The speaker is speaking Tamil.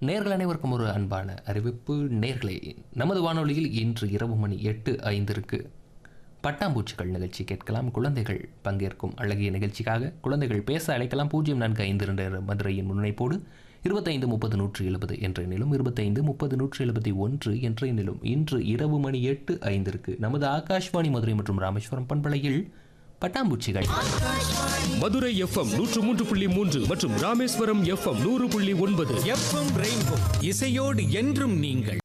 நேர்கள் அனைவருக்கும் ஒரு அன்பான அறிவிப்பு நேர்களே நமது வானொலியில் இன்று இரவு மணி எட்டு ஐந்திற்கு பட்டாம்பூச்சிகள் நிகழ்ச்சி கேட்கலாம் குழந்தைகள் பங்கேற்கும் அழகிய நிகழ்ச்சிக்காக குழந்தைகள் பேச அழைக்கலாம் பூஜ்ஜியம் நான்கு ஐந்து இரண்டு என்ற மதுரையின் முன்னைப்போடு இருபத்தைந்து முப்பது நூற்றி எழுபது என்ற எண்ணிலும் இருபத்தைந்து முப்பது நூற்றி எழுபத்தி ஒன்று என்ற எண்ணிலும் இன்று இரவு மணி எட்டு ஐந்திற்கு நமது ஆகாஷ்வாணி மதுரை மற்றும் ராமேஸ்வரம் பண்பலையில் பட்டாம்பூச்சிகள் மதுரை எஃப்எம் நூற்று மூன்று புள்ளி மூன்று மற்றும் ராமேஸ்வரம் எஃப்எம் நூறு புள்ளி ஒன்பது எஃப்எம் ரெயின்போ இசையோடு என்றும் நீங்கள்